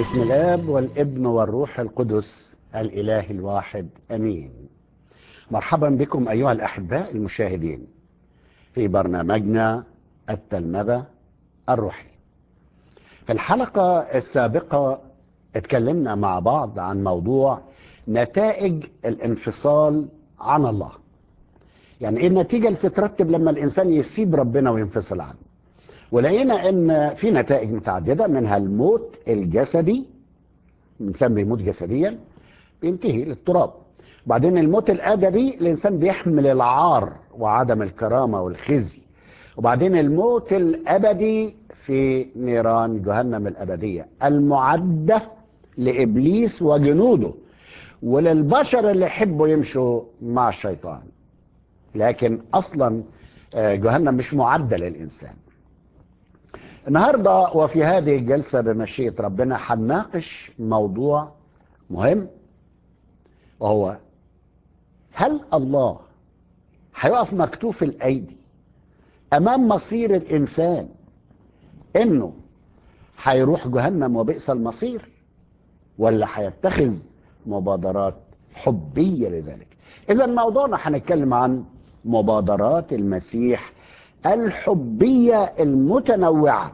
بسم الاب والابن والروح القدس الاله الواحد امين مرحبا بكم ايها الاحباء المشاهدين في برنامجنا التلمذه الروحي في الحلقه السابقه اتكلمنا مع بعض عن موضوع نتائج الانفصال عن الله يعني ايه النتيجه اللي تترتب لما الانسان يسيب ربنا وينفصل عنه ولقينا ان في نتائج متعدده منها الموت الجسدي الانسان بيموت جسديا بينتهي للتراب وبعدين الموت الادبي الانسان بيحمل العار وعدم الكرامه والخزي وبعدين الموت الابدي في نيران جهنم الابديه المعده لابليس وجنوده وللبشر اللي يحبوا يمشوا مع الشيطان لكن اصلا جهنم مش معده للانسان النهارده وفي هذه الجلسه بمشيئه ربنا هنناقش موضوع مهم وهو هل الله هيقف مكتوف الايدي امام مصير الانسان انه هيروح جهنم وبئس المصير ولا هيتخذ مبادرات حبيه لذلك اذا موضوعنا هنتكلم عن مبادرات المسيح الحبيه المتنوعه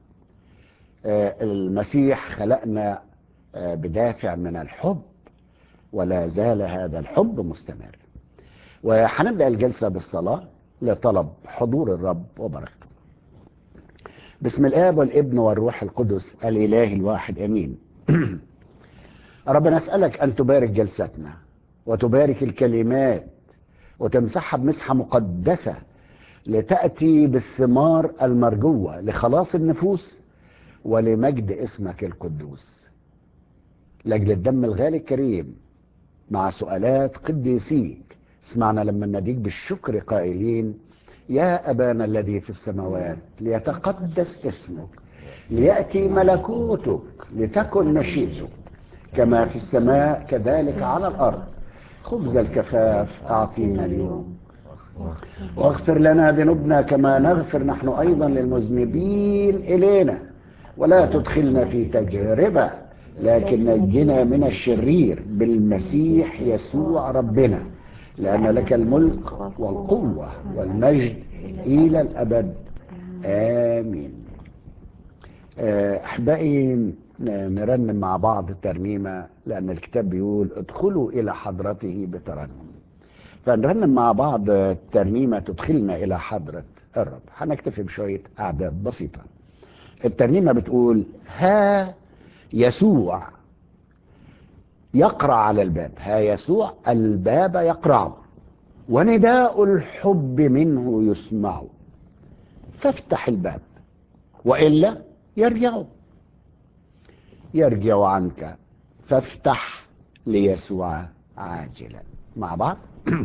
المسيح خلقنا بدافع من الحب ولا زال هذا الحب مستمر وهنبدا الجلسه بالصلاه لطلب حضور الرب وبركته بسم الاب والابن والروح القدس الاله الواحد امين رب نسالك ان تبارك جلستنا وتبارك الكلمات وتمسحها بمسحه مقدسه لتاتي بالثمار المرجوه لخلاص النفوس ولمجد اسمك القدوس لاجل الدم الغالي الكريم مع سؤالات قديسيك اسمعنا لما نديك بالشكر قائلين يا ابانا الذي في السماوات ليتقدس اسمك لياتي ملكوتك لتكن مشيئتك كما في السماء كذلك على الارض خبز الكفاف اعطينا اليوم واغفر لنا ذنوبنا كما نغفر نحن ايضا للمذنبين الينا ولا تدخلنا في تجربه لكن نجنا من الشرير بالمسيح يسوع ربنا لان لك الملك والقوه والمجد الى الابد امين احبائي نرنم مع بعض الترنيمه لان الكتاب بيقول ادخلوا الى حضرته بترنم فنرنم مع بعض ترنيمه تدخلنا الى حضره الرب هنكتفي بشويه اعداد بسيطه الترنيمه بتقول ها يسوع يقرع على الباب ها يسوع الباب يقرع ونداء الحب منه يسمع فافتح الباب والا يرجع يرجع عنك فافتح ليسوع عاجلا مع بعض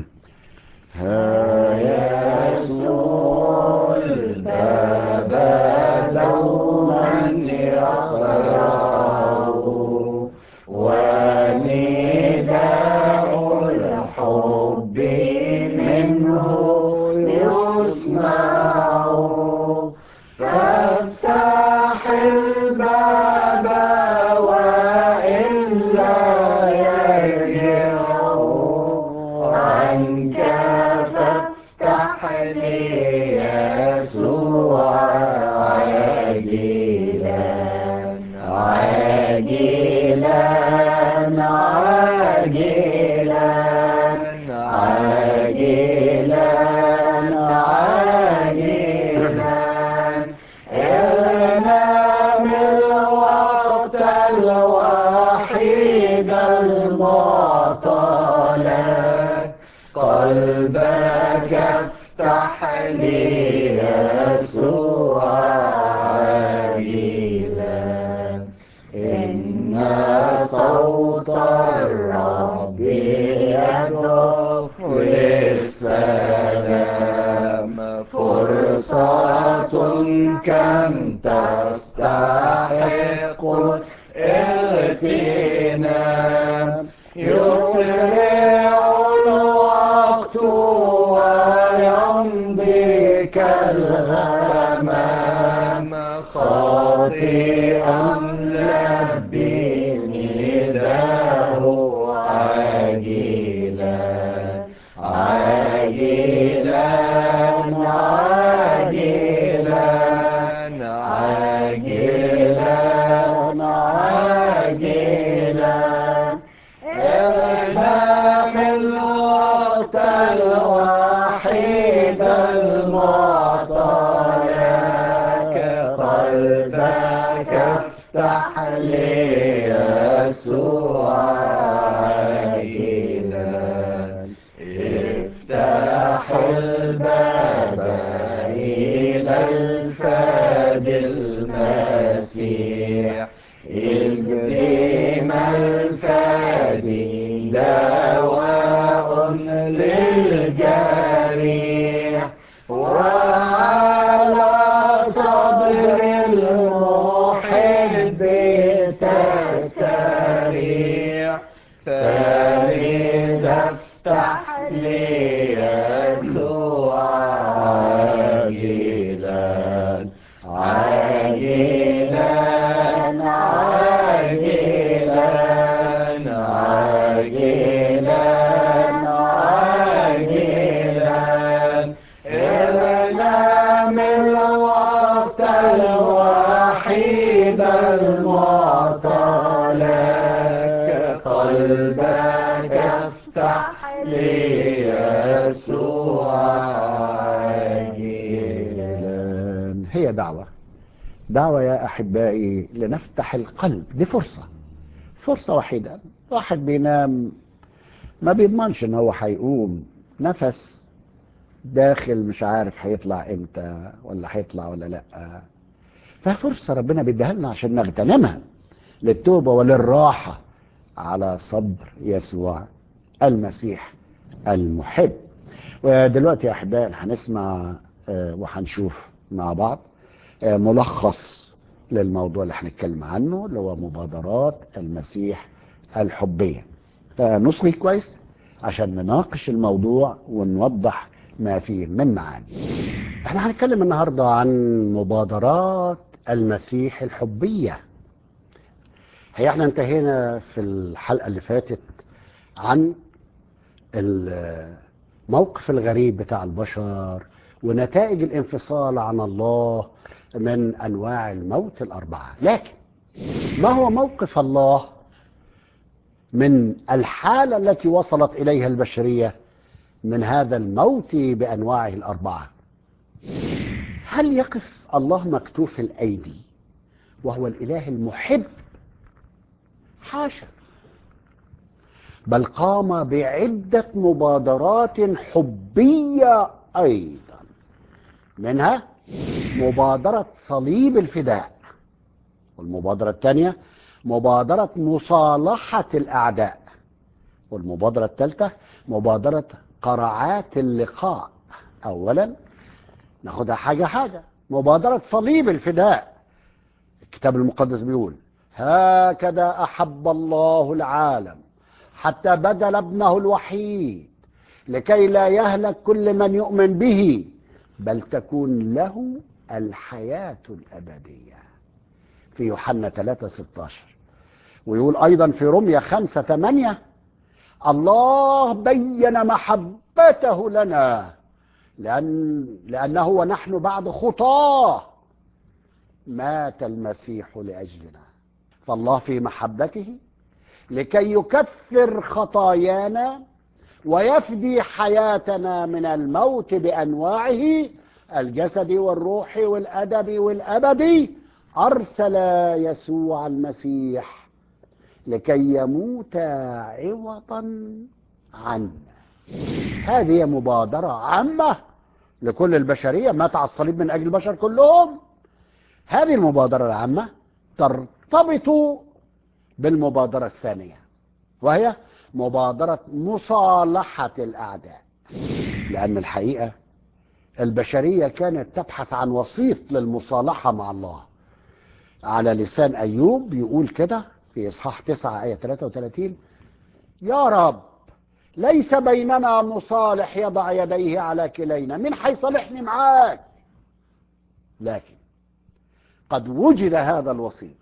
ها يسوع الباب دوما يقرأ ونداء الحب منه يسمع فافتح الباب وإلا يرجع عنك فافتح ليسوع عاجلا عاجلا عاجلا عاجلا عاجلا انام الوقت الوحيد المعطى لك قلبك افتح لي يسوع عاجلا إن صوت الرب يدعو للسلام فرصة كم تستحق اغتنام يسرع الوقت ويمضي كالغمام خاطئا لبي عاجلا إعلام الوقت الوحيد المعطى لك قلبك افتح ليسوع عاجلا افتح الباب إلى الفادي المسيح إذ بما الفادي دواء للجريح وعلى صبر المحب تستريح فلذا افتح ليسوع عاجلا عاجلا عاجلا عاجلا عاجلا اعلم الوقت الوحيد المعطى لك قلبك افتح ليسوع عاجلا هي دعوة دعوة يا أحبائي لنفتح القلب دي فرصة فرصة وحيدة واحد بينام ما بيضمنش ان هو هيقوم نفس داخل مش عارف هيطلع امتى ولا هيطلع ولا لا ففرصة ربنا بيديها لنا عشان نغتنمها للتوبة وللراحة على صدر يسوع المسيح المحب ودلوقتي يا احبائي هنسمع آه، وهنشوف مع بعض آه، ملخص للموضوع اللي هنتكلم عنه اللي هو مبادرات المسيح الحبية فنصغي كويس عشان نناقش الموضوع ونوضح ما فيه من معاني احنا هنتكلم النهاردة عن مبادرات المسيح الحبية هي احنا انتهينا في الحلقة اللي فاتت عن الموقف الغريب بتاع البشر ونتائج الانفصال عن الله من انواع الموت الاربعه لكن ما هو موقف الله من الحاله التي وصلت اليها البشريه من هذا الموت بانواعه الاربعه هل يقف الله مكتوف الايدي وهو الاله المحب حاشا بل قام بعده مبادرات حبيه ايضا منها مبادرة صليب الفداء والمبادرة الثانية مبادرة مصالحة الأعداء والمبادرة الثالثة مبادرة قرعات اللقاء أولا ناخدها حاجة حاجة مبادرة صليب الفداء الكتاب المقدس بيقول هكذا أحب الله العالم حتى بذل ابنه الوحيد لكي لا يهلك كل من يؤمن به بل تكون له الحياة الأبدية في يوحنا 3 16 ويقول أيضا في رمية 5 8 الله بين محبته لنا لأن لأنه ونحن بعد خطاه مات المسيح لأجلنا فالله في محبته لكي يكفر خطايانا ويفدي حياتنا من الموت بانواعه الجسدي والروحي والادبي والابدي ارسل يسوع المسيح لكي يموت عوضا عنا هذه مبادره عامه لكل البشريه مات على الصليب من اجل البشر كلهم هذه المبادره العامه ترتبط بالمبادره الثانيه وهي مبادرة مصالحة الأعداء لأن الحقيقة البشرية كانت تبحث عن وسيط للمصالحة مع الله على لسان أيوب يقول كده في إصحاح 9 آية 33 يا رب ليس بيننا مصالح يضع يديه على كلينا من هيصالحني معاك لكن قد وجد هذا الوسيط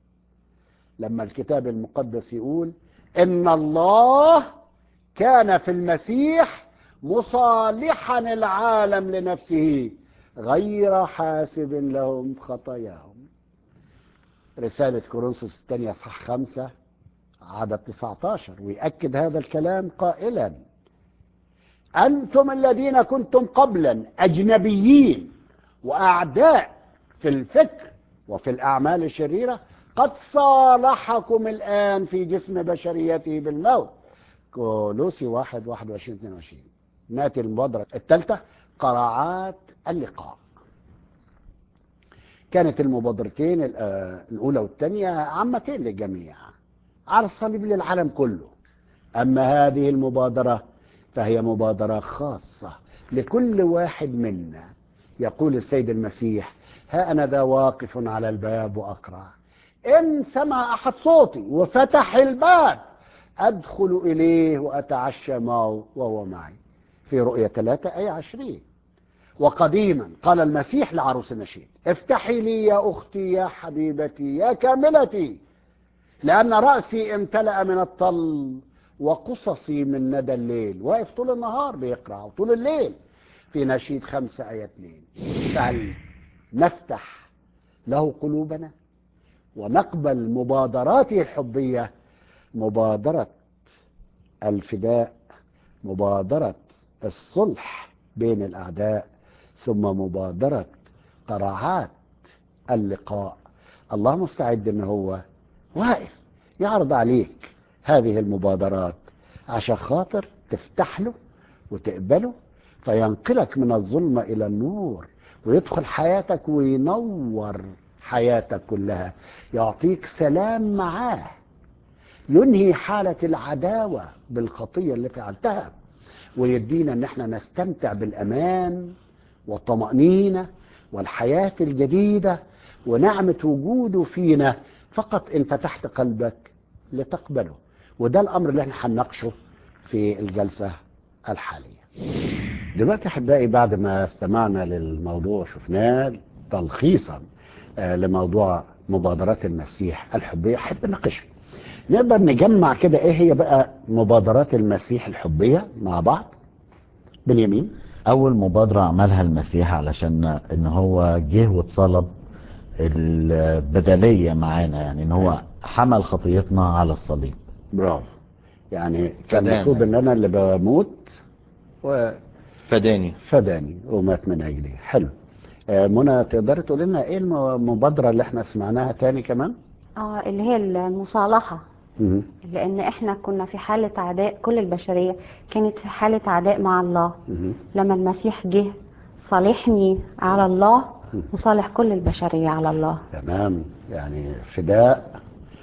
لما الكتاب المقدس يقول ان الله كان في المسيح مصالحا العالم لنفسه غير حاسب لهم خطاياهم رسالة كورنثوس الثانية صح خمسة عدد 19 ويأكد هذا الكلام قائلا أنتم الذين كنتم قبلا أجنبيين وأعداء في الفكر وفي الأعمال الشريرة قد صالحكم الآن في جسم بشريته بالموت كولوسي 1 21 22 ناتي المبادرة الثالثة قراعات اللقاء كانت المبادرتين ال- آه، الأولى والثانية عامتين للجميع على الصليب للعالم كله أما هذه المبادرة فهي مبادرة خاصة لكل واحد منا يقول السيد المسيح ها أنا ذا واقف على الباب وأقرع إن سمع أحد صوتي وفتح الباب أدخل إليه وأتعشى معه وهو معي في رؤية 3 أي 20 وقديما قال المسيح لعروس النشيد افتحي لي يا أختي يا حبيبتي يا كاملتي لأن رأسي امتلأ من الطل وقصصي من ندى الليل واقف طول النهار بيقرأ وطول الليل في نشيد خمسة آية اتنين فهل نفتح له قلوبنا ونقبل مبادراته الحبية مبادرة الفداء مبادرة الصلح بين الأعداء ثم مبادرة قراعات اللقاء الله مستعد ان هو واقف يعرض عليك هذه المبادرات عشان خاطر تفتح له وتقبله فينقلك من الظلمة إلى النور ويدخل حياتك وينور حياتك كلها يعطيك سلام معاه ينهي حالة العداوة بالخطية اللي فعلتها ويدينا ان احنا نستمتع بالامان والطمأنينة والحياة الجديدة ونعمة وجوده فينا فقط ان فتحت قلبك لتقبله وده الامر اللي احنا هنناقشه في الجلسة الحالية دلوقتي احبائي بعد ما استمعنا للموضوع شفناه تلخيصا آه، لموضوع مبادرات المسيح الحبية احب نناقشه نقدر نجمع كده ايه هي بقى مبادرات المسيح الحبية مع بعض بنيامين اول مبادرة عملها المسيح علشان ان هو جه واتصلب البدلية معانا يعني ان هو حمل خطيتنا على الصليب برافو يعني كان فدانا. المفروض ان انا اللي بموت فداني وفداني ومات من اجلي حلو آه، منى تقدر تقول لنا ايه المبادرة اللي احنا سمعناها تاني كمان اه اللي هي المصالحة مهم. لأن احنا كنا في حالة عداء كل البشرية كانت في حالة عداء مع الله مهم. لما المسيح جه صالحني على الله وصالح كل البشرية على الله تمام يعني فداء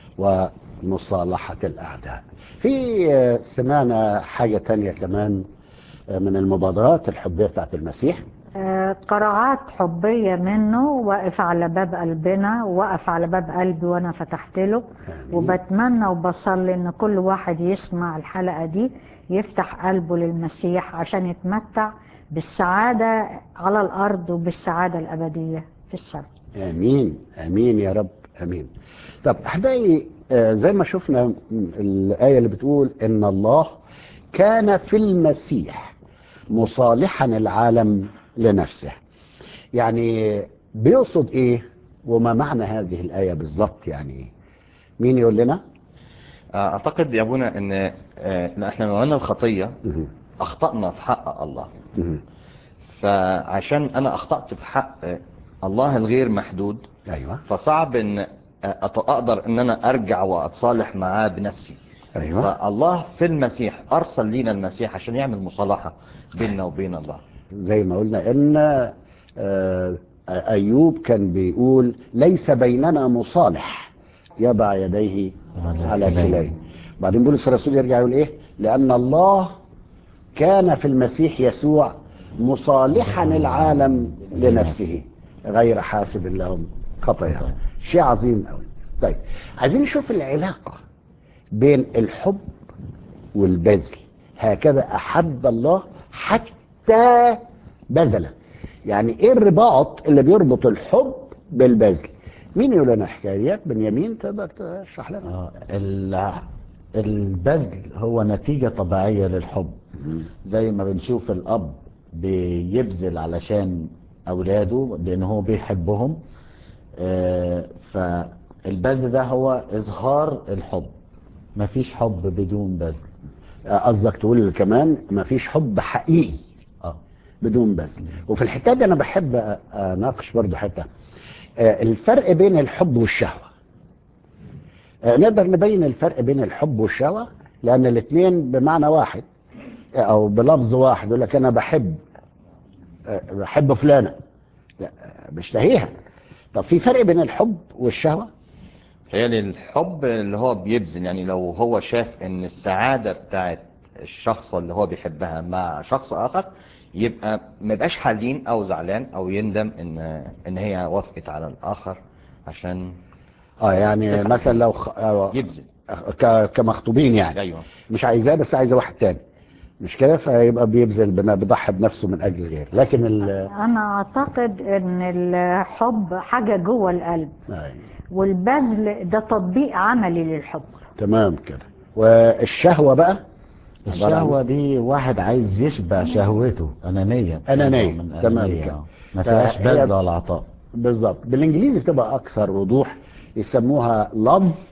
ومصالحة الأعداء في آه، سمعنا حاجة تانية كمان آه، من المبادرات الحبية بتاعت المسيح آه، قراءات حبية منه واقف على باب قلبنا وقف على باب قلبي وانا فتحت له وبتمنى وبصلي ان كل واحد يسمع الحلقة دي يفتح قلبه للمسيح عشان يتمتع بالسعادة على الارض وبالسعادة الابدية في السماء امين امين يا رب امين طب احبائي آه، زي ما شفنا م- الايه اللي بتقول ان الله كان في المسيح مصالحا العالم لنفسه يعني بيقصد ايه وما معنى هذه الايه بالظبط يعني ايه مين يقول لنا آه، اعتقد يا ابونا ان آه، إن احنا لو عملنا الخطيه مهم. اخطانا في حق الله مهم. فعشان انا اخطات في حق آه، الله الغير محدود ايوه فصعب ان آه، أط- اقدر ان انا ارجع واتصالح معاه بنفسي ايوه فالله في المسيح ارسل لينا المسيح عشان يعمل مصالحه بيننا وبين الله زي ما قلنا ان آه، ايوب كان بيقول ليس بيننا مصالح يضع يديه على على كليه. كليه بعدين بولس الرسول يرجع يقول ايه لان الله كان في المسيح يسوع مصالحا العالم لنفسه غير حاسب لهم خطاياهم شيء عظيم قوي طيب عايزين نشوف العلاقه بين الحب والبذل هكذا احب الله حتى بذل يعني ايه الرباط اللي بيربط الحب بالبذل مين يقول لنا حكايات بنيامين تقدر تشرح لنا آه، ال- البذل هو نتيجة طبيعية للحب زي ما بنشوف الأب بيبذل علشان أولاده لأن هو بيحبهم آه، البذل ده هو اظهار الحب مفيش حب بدون بذل آه، قصدك تقول كمان ما فيش حب حقيقي اه بدون بذل وفي الحته دي انا بحب أ- اناقش برضو حته آه، الفرق بين الحب والشهوه آه، نقدر نبين الفرق بين الحب والشهوه لان الاثنين بمعنى واحد آه، او بلفظ واحد يقول لك انا بحب آه، بحب فلانه لا آه، بشتهيها طب في فرق بين الحب والشهوه هي الحب اللي هو بيبذل يعني لو هو شاف ان السعادة بتاعت الشخص اللي هو بيحبها مع شخص اخر يبقى ما يبقاش حزين او زعلان او يندم ان ان هي وافقت على الاخر عشان اه يعني تسعد مثلا فيه. لو خ... آه، يبذل ك- كمخطوبين يعني ايوه مش عايزاه بس عايزه واحد تاني مش كده فيبقى بيبذل بنا- بيضحي بنفسه من اجل غيره لكن ال أنا أعتقد إن الحب حاجة جوه القلب آه، والبذل ده تطبيق عملي للحب تمام كده والشهوه بقى الشهوة دي واحد عايز يشبع شهوته أنانية أنانية، من تمام أنانية كده. آه. ما فيهاش فهي- بذل ولا عطاء بالظبط بالانجليزي بتبقى اكثر وضوح يسموها لاف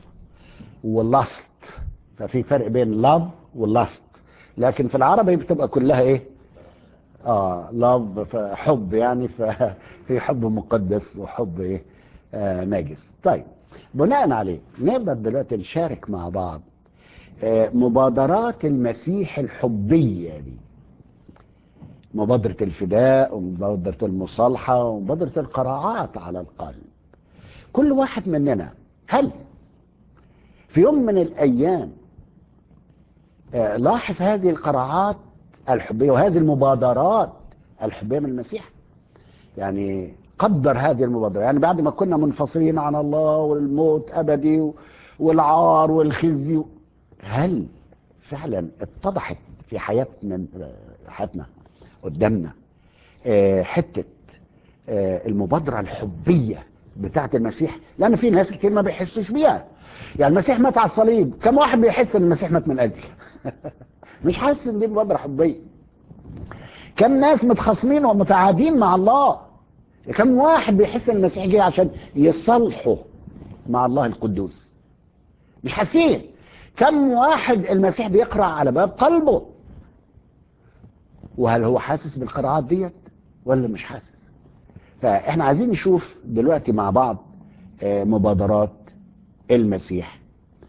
ولاست ففي فرق بين لاف ولاست لكن في العربي بتبقى كلها ايه اه لاف حب يعني ففي حب مقدس وحب ايه آه نجس طيب بناء عليه نقدر دلوقتي نشارك مع بعض آه مبادرات المسيح الحبية دي مبادرة الفداء ومبادرة المصالحة ومبادرة القراعات على القلب كل واحد مننا هل في يوم من الأيام آه، لاحظ هذه القراعات الحبية وهذه المبادرات الحبية من المسيح يعني قدر هذه المبادرة يعني بعد ما كنا منفصلين عن الله والموت أبدي والعار والخزي هل فعلا اتضحت في حياتنا حياتنا قدامنا آه، حتة آه، المبادرة الحبية بتاعت المسيح لأن في ناس كتير ما بيحسوش بيها يعني المسيح مات على الصليب كم واحد بيحس ان المسيح مات من أجلي مش حاسس ان دي مبادرة حبية كم ناس متخاصمين ومتعادين مع الله كم واحد بيحس ان المسيح جه عشان يصلحوا مع الله القدوس مش حاسين كم واحد المسيح بيقرع على باب قلبه وهل هو حاسس بالقراءات ديت ولا مش حاسس فاحنا عايزين نشوف دلوقتي مع بعض آه، مبادرات المسيح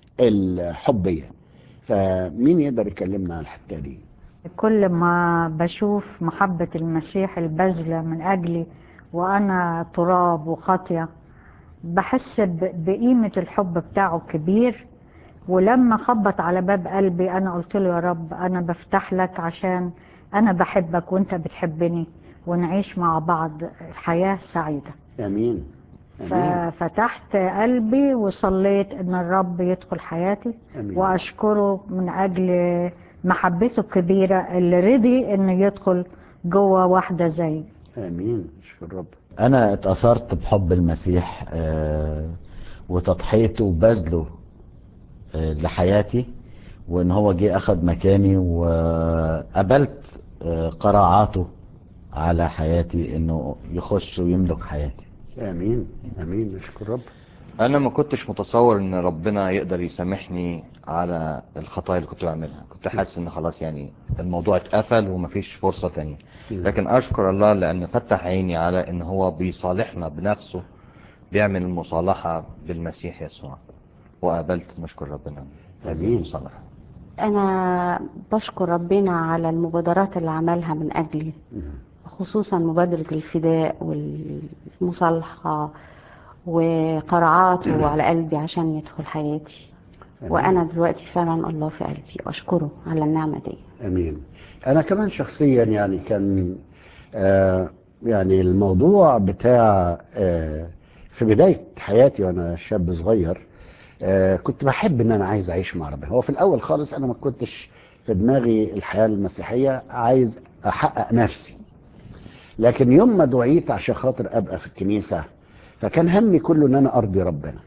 الحبية فمين يقدر يكلمنا عن الحتة دي كل ما بشوف محبة المسيح البذلة من أجلي وأنا تراب وخاطية بحس ب- بقيمة الحب بتاعه كبير ولما خبط على باب قلبي أنا قلت له يا رب أنا بفتح لك عشان أنا بحبك وأنت بتحبني ونعيش مع بعض حياة سعيدة امين امين ففتحت قلبي وصليت ان الرب يدخل حياتي امين واشكره من اجل محبته الكبيره اللي رضي انه يدخل جوه واحده زي امين اشكر رب أنا اتأثرت بحب المسيح آه، وتضحيته وبذله آه، لحياتي وإن هو جه أخد مكاني وقبلت آه، قراعاته على حياتي إنه يخش ويملك حياتي امين امين اشكر رب انا ما كنتش متصور ان ربنا يقدر يسامحني على الخطايا اللي كنت بعملها كنت حاسس ان خلاص يعني الموضوع اتقفل ومفيش فرصة تانية لكن اشكر الله لان فتح عيني على ان هو بيصالحنا بنفسه بيعمل المصالحة بالمسيح يسوع وقابلت نشكر ربنا في هذه آمين. المصالحة أنا بشكر ربنا على المبادرات اللي عملها من أجلي خصوصا مبادرة الفداء والمصالحة وقرعاته على قلبي عشان يدخل حياتي آمين. وأنا دلوقتي فعلا الله في قلبي أشكره على النعمة دي امين انا كمان شخصيا يعني كان آه يعني الموضوع بتاع آه في بدايه حياتي وانا شاب صغير آه كنت بحب ان انا عايز اعيش مع ربنا هو في الاول خالص انا ما كنتش في دماغي الحياه المسيحيه عايز احقق نفسي لكن يوم ما دعيت عشان خاطر ابقى في الكنيسه فكان همي كله ان انا ارضي ربنا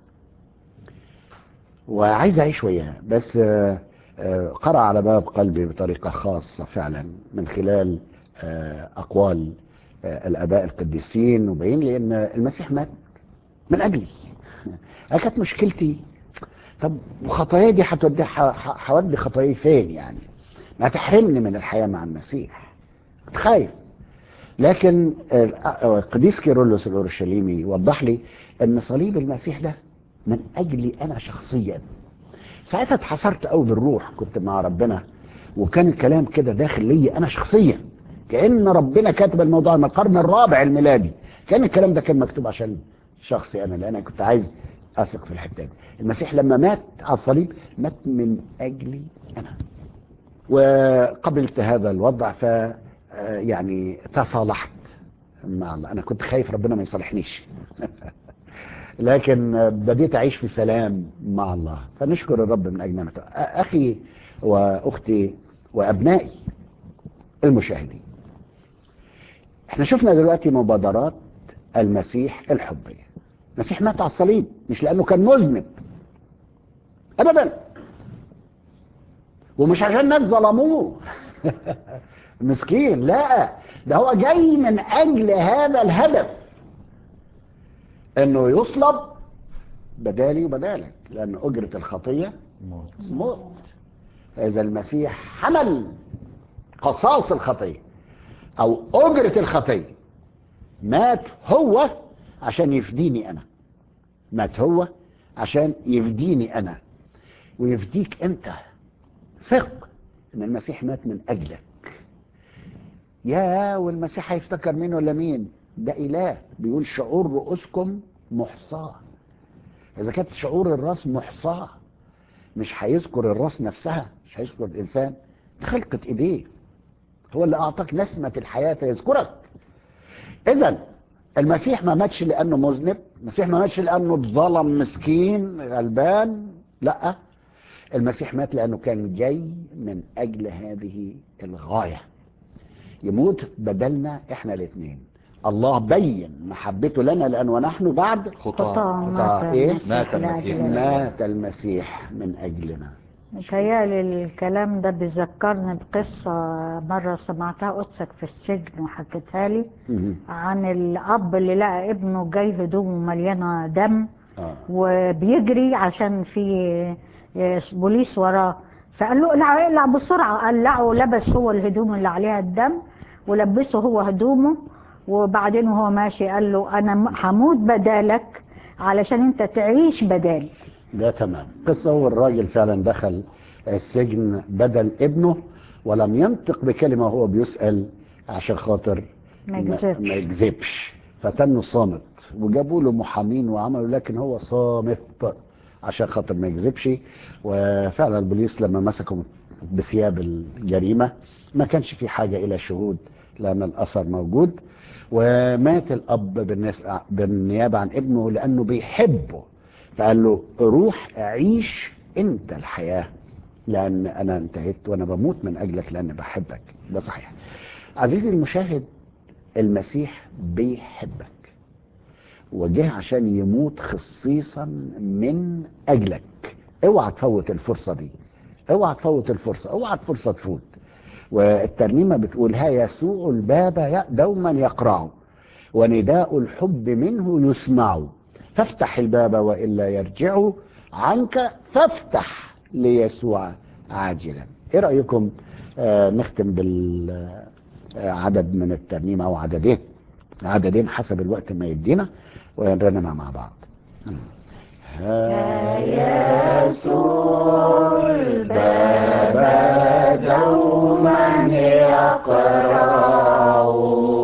وعايز اعيش وياه بس آه، آه، قرأ على باب قلبي بطريقة خاصة فعلا من خلال آه، أقوال آه، الآباء القديسين وبين لي أن المسيح مات من اجلي أنا كانت مشكلتي طب وخطاياي دي هتودي ح- ح- هودي خطاياي فين يعني ما تحرمني من الحياه مع المسيح كنت خايف لكن آه، القديس كيرلس الاورشليمي وضح لي ان صليب المسيح ده من اجلي انا شخصيا ساعتها اتحصرت قوي بالروح كنت مع ربنا وكان الكلام كده داخل لي انا شخصيا كان ربنا كاتب الموضوع من القرن الرابع الميلادي كان الكلام ده كان مكتوب عشان شخصي انا لان انا كنت عايز اثق في الحته دي المسيح لما مات على الصليب مات من اجلي انا وقبلت هذا الوضع ف آه، يعني تصالحت مع الله انا كنت خايف ربنا ما يصالحنيش لكن آه، بديت اعيش في سلام مع الله فنشكر الرب من اجل نعمته آه، اخي واختي وابنائي المشاهدين احنا شفنا دلوقتي مبادرات المسيح الحبيه المسيح مات على الصليب مش لانه كان مذنب ابدا ومش عشان الناس ظلموه مسكين لا ده هو جاي من اجل هذا الهدف انه يصلب بدالي وبدالك لان اجره الخطيه موت موت اذا المسيح حمل قصاص الخطيه او اجره الخطيه مات هو عشان يفديني انا مات هو عشان يفديني انا ويفديك انت ثق ان المسيح مات من اجلك يا والمسيح هيفتكر مين ولا مين ده اله بيقول شعور رؤوسكم محصاه اذا كانت شعور الراس محصاه مش هيذكر الراس نفسها مش هيذكر الانسان دي خلقه ايديه هو اللي اعطاك نسمه الحياه فيذكرك اذا المسيح ما ماتش لانه مذنب المسيح ما ماتش لانه اتظلم مسكين غلبان لا المسيح مات لانه كان جاي من اجل هذه الغايه يموت بدلنا احنا الاثنين الله بين محبته لنا لان ونحن بعد خطاة خطاة مات إيه؟ المسيح مات المسيح. لأجلنا. مات المسيح من اجلنا متهيألي الكلام ده بيذكرني بقصة مرة سمعتها قدسك في السجن وحكيتها لي مهم. عن الأب اللي لقى ابنه جاي هدومه مليانة دم آه. وبيجري عشان في بوليس وراه فقال له اقلع اقلع بسرعة قلعه لبس هو الهدوم اللي عليها الدم ولبسه هو هدومه وبعدين وهو ماشي قال له أنا م- هموت بدالك علشان أنت تعيش بدالي ده تمام قصة هو الراجل فعلا دخل السجن بدل ابنه ولم ينطق بكلمة وهو بيسأل عشان خاطر ما يكذبش. ما يكذبش فتنه صامت وجابوا له محامين وعملوا لكن هو صامت عشان خاطر ما يكذبش وفعلا البوليس لما مسكوا بثياب الجريمة ما كانش في حاجة إلى شهود لأن الأثر موجود ومات الأب بالناس بالنيابة عن ابنه لأنه بيحبه فقال له روح عيش أنت الحياة لأن أنا انتهيت وأنا بموت من أجلك لأن بحبك ده صحيح عزيزي المشاهد المسيح بيحبك وجه عشان يموت خصيصا من اجلك اوعى تفوت الفرصه دي اوعى تفوت الفرصه اوعى الفرصه تفوت والترنيمه بتقول ها يسوع الباب ي- دوما يقرع ونداء الحب منه يسمع فافتح الباب والا يرجع عنك فافتح ليسوع عاجلا ايه رايكم آه نختم بالعدد من الترنيمه او عددين عددين حسب الوقت ما يدينا ونرنمها مع بعض ها يسوع الباب دوما يقرع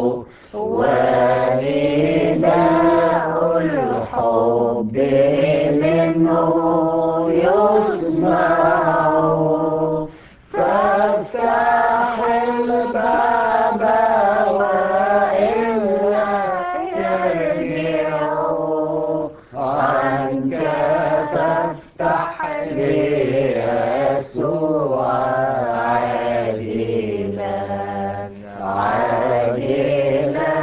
ونداء الحب منه يسمع فافتح الباب وإلا يرجع عنك فافتح ليسوع عاجلا عاجلا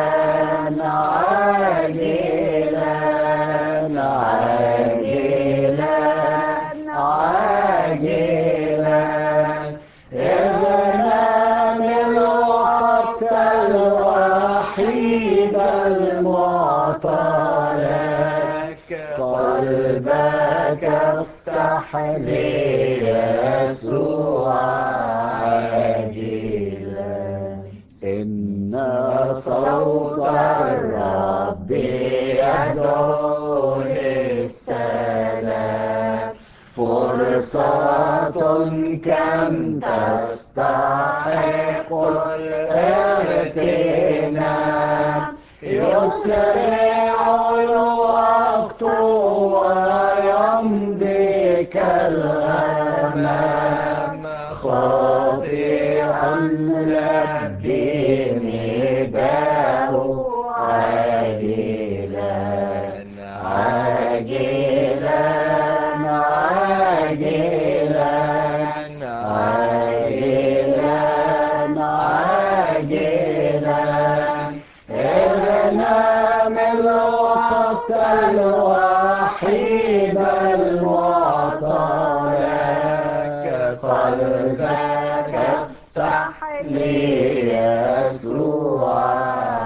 عاجلا عاجلا عاجلا اغنى من الوقت الوحيد المعطى لك افتح لي يسوع عاجلا إن صوت الرب يدعو للسلام فرصة كم تستحق الاغتنام يسرع الوقت ويمضي كالغمام خاطئا لبي نداء عاجلا عاجلا عاجلا عاجلا عاجلا اغنى من الوقت الوحيد المعطى لك قلبك افتح لي يسوع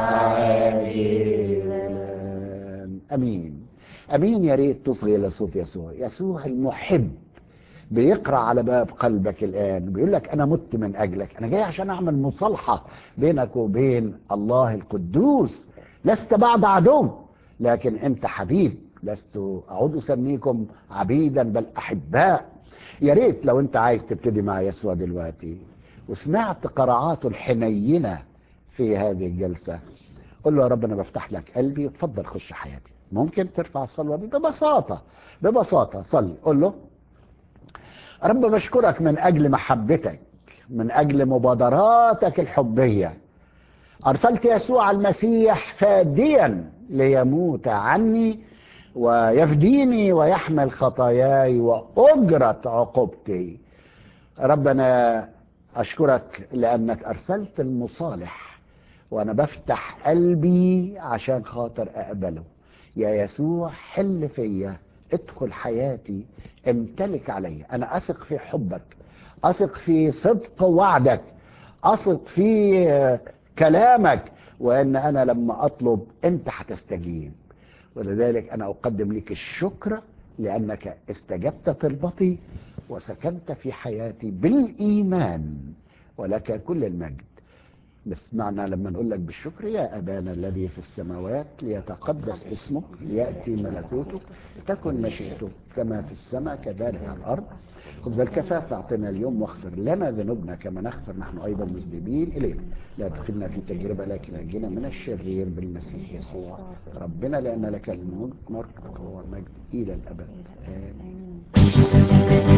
عاجلا امين امين يا ريت تصغي الى صوت يسوع يسوع المحب بيقرا على باب قلبك الان بيقول لك انا مت من اجلك انا جاي عشان اعمل مصالحه بينك وبين الله القدوس لست بعد عدو لكن انت حبيب لست اعود اسميكم عبيدا بل احباء يا ريت لو انت عايز تبتدي مع يسوع دلوقتي وسمعت قراءاته الحنينه في هذه الجلسه قل له يا رب انا بفتح لك قلبي اتفضل خش حياتي ممكن ترفع الصلوه دي ببساطه ببساطه صلي قل له رب بشكرك من اجل محبتك من اجل مبادراتك الحبيه ارسلت يسوع المسيح فاديا ليموت عني ويفديني ويحمل خطاياي واجره عقوبتي ربنا اشكرك لانك ارسلت المصالح وانا بفتح قلبي عشان خاطر اقبله يا يسوع حل فيا ادخل حياتي امتلك علي انا اثق في حبك اثق في صدق وعدك اثق في آه، كلامك وان انا لما اطلب انت هتستجيب ولذلك انا اقدم لك الشكر لانك استجبت طلبتي وسكنت في حياتي بالايمان ولك كل المجد بس معنى لما نقول لك بالشكر يا أبانا الذي في السماوات ليتقدس اسمك ليأتي ملكوتك تكن مشيئتك كما في السماء كذلك على الأرض خبز الكفاف أعطنا اليوم واغفر لنا ذنوبنا كما نغفر نحن أيضا مذنبين إلينا لا تدخلنا في تجربة لكن نجينا من الشرير بالمسيح يسوع ربنا لأن لك الملك والقوة والمجد إلى الأبد آمين